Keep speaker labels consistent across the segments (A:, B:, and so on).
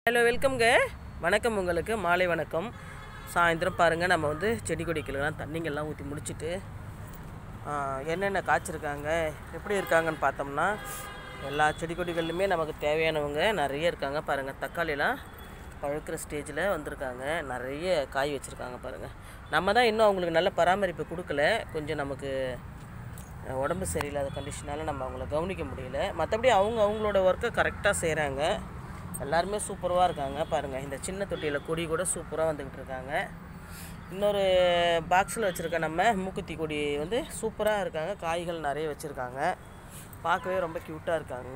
A: hello வெல்கம்ங்க வணக்கம் உங்களுக்கு மாலை வணக்கம் சாயந்தரம் பாருங்கள் நம்ம வந்து செடி கொடிக்கெல்லாம் தண்ணிங்கெல்லாம் ஊற்றி முடிச்சுட்டு ஆ, என்னென்ன காய்ச்சிருக்காங்க எப்படி இருக்காங்கன்னு பார்த்தோம்னா எல்லா செடி கொடிகள்லையுமே நமக்கு தேவையானவங்க நிறைய இருக்காங்க பாருங்கள் தக்காளிலாம் பழுக்கிற ஸ்டேஜில் வந்திருக்காங்க நிறைய காய் வச்சுருக்காங்க பாருங்கள் நம்ம தான் இன்னும் அவங்களுக்கு நல்ல பராமரிப்பு கொடுக்கல கொஞ்சம் நமக்கு அஹ், உடம்பு சரியில்லாத கண்டிஷனால நம்ம அவங்கள கவனிக்க முடியல மற்றபடி அவங்க அவங்களோட ஒர்க்கை கரெக்டாக செய்கிறாங்க எல்லாருமே சூப்பராக இருக்காங்க பாருங்கள் இந்த சின்ன தொட்டியில் கொடி கூட சூப்பராக வந்துக்கிட்டு இருக்காங்க இன்னொரு பாக்ஸில் வச்சுருக்க நம்ம மூக்குத்தி கொடி வந்து சூப்பராக இருக்காங்க காய்கள் நிறைய வச்சுருக்காங்க பார்க்கவே ரொம்ப க்யூட்டாக இருக்காங்க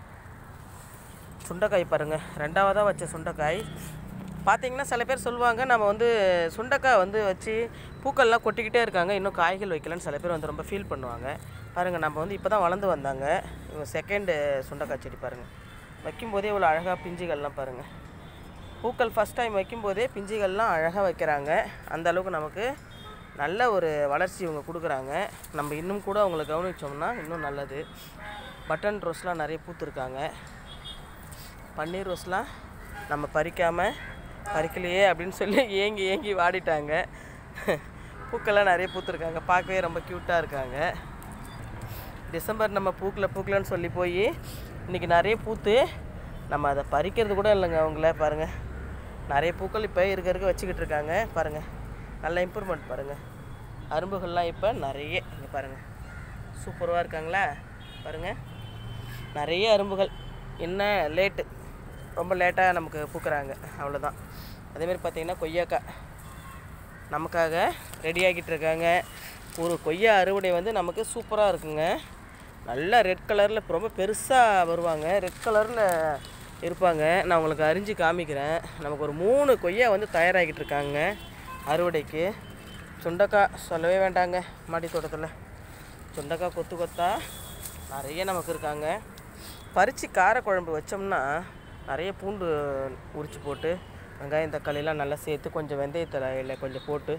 A: சுண்டைக்காய் பாருங்கள் ரெண்டாவதாக வச்ச சுண்டைக்காய் பார்த்தீங்கன்னா சில பேர் சொல்லுவாங்க நம்ம வந்து சுண்டைக்காய் வந்து வச்சு பூக்கள்லாம் கொட்டிக்கிட்டே இருக்காங்க இன்னும் காய்கள் வைக்கலன்னு சில பேர் வந்து ரொம்ப ஃபீல் பண்ணுவாங்க பாருங்கள் நம்ம வந்து இப்போ தான் வளர்ந்து வந்தாங்க இவங்க செகண்டு சுண்டைக்காய் செடி பாருங்கள் வைக்கும்போதே இவ்வளோ அழகாக பிஞ்சுகள்லாம் பாருங்கள் பூக்கள் ஃபஸ்ட் டைம் வைக்கும்போதே பிஞ்சுகள்லாம் அழகாக வைக்கிறாங்க அந்த அளவுக்கு நமக்கு நல்ல ஒரு வளர்ச்சி இவங்க கொடுக்குறாங்க நம்ம இன்னும் கூட அவங்கள கவனிச்சோம்னா இன்னும் நல்லது பட்டன் ரோஸ்லாம் நிறைய பூத்துருக்காங்க பன்னீர் ரோஸ்லாம் நம்ம பறிக்காமல் பறிக்கலையே அப்படின்னு சொல்லி ஏங்கி ஏங்கி வாடிட்டாங்க பூக்கள்லாம் நிறைய பூத்துருக்காங்க பார்க்கவே ரொம்ப க்யூட்டாக இருக்காங்க டிசம்பர் நம்ம பூக்கல பூக்கலன்னு சொல்லி போய் இன்றைக்கி நிறைய பூத்து நம்ம அதை பறிக்கிறது கூட இல்லைங்க அவங்கள பாருங்கள் நிறைய பூக்கள் இப்போ இருக்க இருக்க வச்சுக்கிட்டு இருக்காங்க பாருங்கள் நல்ல இம்ப்ரூவ்மெண்ட் பாருங்கள் அரும்புகள்லாம் இப்போ நிறைய இங்கே பாருங்கள் சூப்பராக இருக்காங்களா பாருங்கள் நிறைய அரும்புகள் என்ன லேட்டு ரொம்ப லேட்டாக நமக்கு பூக்குறாங்க அவ்வளோதான் அதேமாதிரி பார்த்தீங்கன்னா கொய்யாக்காய் நமக்காக ரெடி ஆகிட்டு இருக்காங்க ஒரு கொய்யா அறுவடை வந்து நமக்கு சூப்பராக இருக்குங்க நல்லா ரெட் கலரில் ரொம்ப பெருசாக வருவாங்க ரெட் கலரில் இருப்பாங்க நான் உங்களுக்கு அரிஞ்சு காமிக்கிறேன் நமக்கு ஒரு மூணு கொய்யா வந்து தயாராகிட்டு இருக்காங்க அறுவடைக்கு சுண்டக்காய் சொல்லவே வேண்டாங்க மாடி தோட்டத்தில் சுண்டக்காய் கொத்து கொத்தா நிறைய நமக்கு இருக்காங்க பறித்து காரக்குழம்பு வச்சோம்னா நிறைய பூண்டு உரிச்சு போட்டு வெங்காயம் தக்காளிலாம் நல்லா சேர்த்து கொஞ்சம் வெந்தயத்தலையில் கொஞ்சம் போட்டு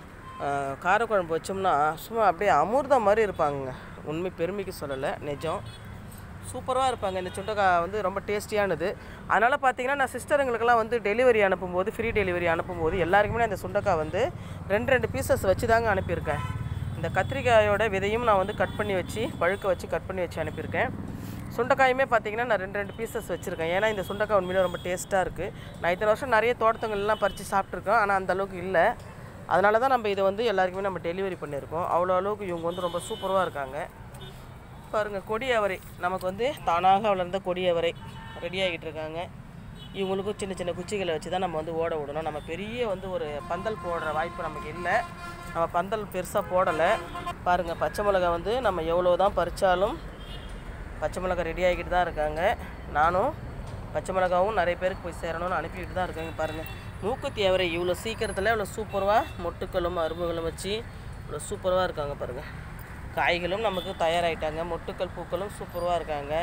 A: ஆஹ், காரக்குழம்பு வச்சோம்னா சும்மா அப்படியே அமிர்தம் மாதிரி இருப்பாங்க உண்மை பெருமைக்கு சொல்லலை நிஜம் சூப்பராக இருப்பாங்க இந்த சுண்டக்காய் வந்து ரொம்ப டேஸ்டியானது அதனால் பார்த்தீங்கன்னா நான் சிஸ்டருங்களுக்கெல்லாம் வந்து டெலிவரி அனுப்பும்போது ஃப்ரீ டெலிவரி அனுப்பும்போது எல்லாருக்குமே நான் இந்த சுண்டக்காய் வந்து ரெண்டு ரெண்டு பீசஸ் வச்சு தாங்க அனுப்பியிருக்கேன் இந்த கத்திரிக்காயோட விதையும் நான் வந்து கட் பண்ணி வச்சு பழுக்க வச்சு கட் பண்ணி வச்சு அனுப்பியிருக்கேன் சுண்டைக்காயுமே பார்த்தீங்கன்னா நான் ரெண்டு ரெண்டு பீசஸ் வச்சுருக்கேன் ஏன்னா இந்த சுண்டைக்காய் உண்மையிலே ரொம்ப டேஸ்ட்டாக இருக்குது நான் இத்தனை வருஷம் நிறைய தோட்டத்துங்கள்லாம் பறித்து சாப்பிட்ருக்கோம் ஆனால் அந்த அளவுக்கு இல்லை அதனால தான் நம்ம இதை வந்து எல்லாருக்குமே நம்ம டெலிவரி பண்ணியிருக்கோம் அவ்வளோ அளவுக்கு இவங்க வந்து ரொம்ப சூப்பராக இருக்காங்க பாருங்கள் கொடி அவரை நமக்கு வந்து தானாக வளர்ந்த கொடி அவரை ரெடி ஆகிட்டு இருக்காங்க இவங்களுக்கும் சின்ன சின்ன குச்சிகளை வச்சு தான் நம்ம வந்து ஓட விடணும் நம்ம பெரிய வந்து ஒரு பந்தல் போடுற வாய்ப்பு நமக்கு இல்லை நம்ம பந்தல் பெருசாக போடலை பாருங்கள் பச்சை மிளகா வந்து நம்ம எவ்வளோ தான் பறித்தாலும் பச்சை மிளகா ரெடி ஆகிட்டு தான் இருக்காங்க நானும் பச்சை மிளகாவும் நிறைய பேருக்கு போய் சேரணும்னு அனுப்பிக்கிட்டு தான் இருக்காங்க பாருங்கள் மூக்குத்தி அவரை இவ்வளோ சீக்கிரத்தில் இவ்வளோ சூப்பராக மொட்டுக்களும் அரும்புகளும் வச்சு இவ்வளோ சூப்பராக இருக்காங்க பாருங்கள் காய்களும் நமக்கு தயாராகிட்டாங்க மொட்டுக்கள் பூக்களும் சூப்பராக இருக்காங்க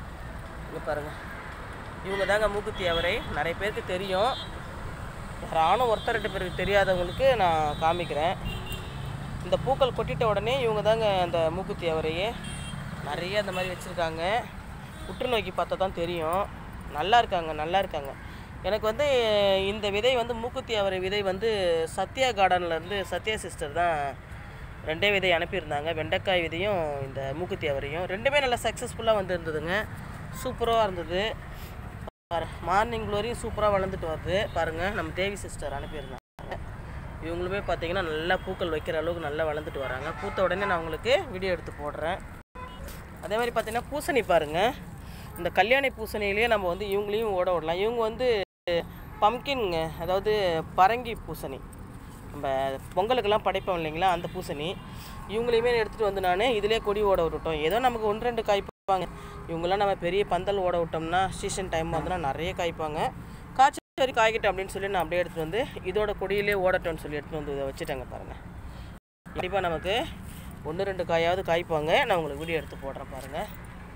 A: இங்கே பாருங்கள் இவங்க தாங்க மூக்குத்தி அவரை நிறைய பேருக்கு தெரியும் யாரானும் ஒருத்தர் ரெண்டு பேருக்கு தெரியாதவங்களுக்கு நான் காமிக்கிறேன் இந்த பூக்கள் கொட்டிட்ட உடனே இவங்க தாங்க அந்த மூக்குத்தி அவரையே நிறைய அந்த மாதிரி வச்சுருக்காங்க உற்று நோக்கி பார்த்தா தான் தெரியும் நல்லா இருக்காங்க நல்லா இருக்காங்க எனக்கு வந்து இந்த விதை வந்து மூக்குத்தி அவரை விதை வந்து சத்யா கார்டன்லேருந்து சத்யா சிஸ்டர் தான் ரெண்டே விதை அனுப்பியிருந்தாங்க வெண்டைக்காய் விதையும் இந்த மூக்குத்தி அவரையும் ரெண்டுமே நல்லா சக்ஸஸ்ஃபுல்லாக வந்து இருந்ததுங்க சூப்பராக இருந்தது மார்னிங் க்ளோரியும் சூப்பராக வளர்ந்துட்டு வருது பாருங்கள் நம்ம தேவி சிஸ்டர் அனுப்பியிருந்தாங்க இவங்களுமே பார்த்தீங்கன்னா நல்லா பூக்கள் வைக்கிற அளவுக்கு நல்லா வளர்ந்துட்டு வராங்க பூத்த உடனே நான் உங்களுக்கு வீடியோ எடுத்து போடுறேன் அதே மாதிரி பார்த்தீங்கன்னா பூசணி பாருங்கள் இந்த கல்யாணி பூசணியிலேயே நம்ம வந்து இவங்களையும் ஓட விடலாம் இவங்க வந்து பம்கின்ங்க அதாவது பரங்கி பூசணி நம்ம பொங்கலுக்கெல்லாம் படைப்போம் இல்லைங்களா அந்த பூசணி இவங்களையுமே எடுத்துகிட்டு வந்து நான் இதிலே கொடி ஓட விட்டுட்டோம் ஏதோ நமக்கு ஒன்று ரெண்டு காய்ப்பாங்க இவங்கெல்லாம் நம்ம பெரிய பந்தல் ஓட விட்டோம்னா சீசன் டைம் வந்துன்னா நிறைய காய்ப்பாங்க காய்ச்சி சரி காய்க்கட்டும் அப்படின்னு சொல்லி நான் அப்படியே எடுத்துகிட்டு வந்து இதோட கொடியிலே ஓடட்டும்னு சொல்லி எடுத்துகிட்டு வந்து இதை வச்சுட்டாங்க பாருங்கள் கண்டிப்பாக நமக்கு ஒன்று ரெண்டு காயாவது காய்ப்பாங்க நான் உங்களுக்கு வீடியோ எடுத்து போடுறேன் பாருங்கள்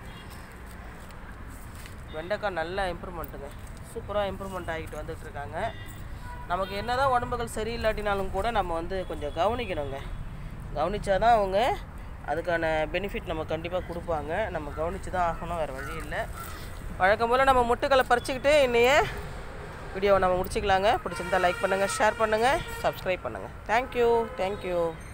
A: வெண்டைக்காய் நல்ல இம்ப்ரூவ்மெண்ட்டுங்க சூப்பராக இம்ப்ரூவ்மெண்ட் ஆகிட்டு வந்துட்டு இருக்காங்க நமக்கு என்னதான் உடம்புகள் சரியில்லாட்டினாலும் கூட நம்ம வந்து கொஞ்சம் கவனிக்கணுங்க கவனிச்சாதான் அவங்க அதுக்கான பெனிஃபிட் நம்ம கண்டிப்பாக கொடுப்பாங்க நம்ம கவனித்து தான் ஆகணும் வேறு வழி இல்லை வழக்கம் போல் நம்ம முட்டுக்களை பறிச்சுக்கிட்டு இன்னையே வீடியோவை நம்ம முடிச்சுக்கலாங்க பிடிச்சிருந்தா லைக் பண்ணுங்கள் ஷேர் பண்ணுங்கள் சப்ஸ்கிரைப் பண்ணுங்கள் தேங்க்யூ தேங்க்யூ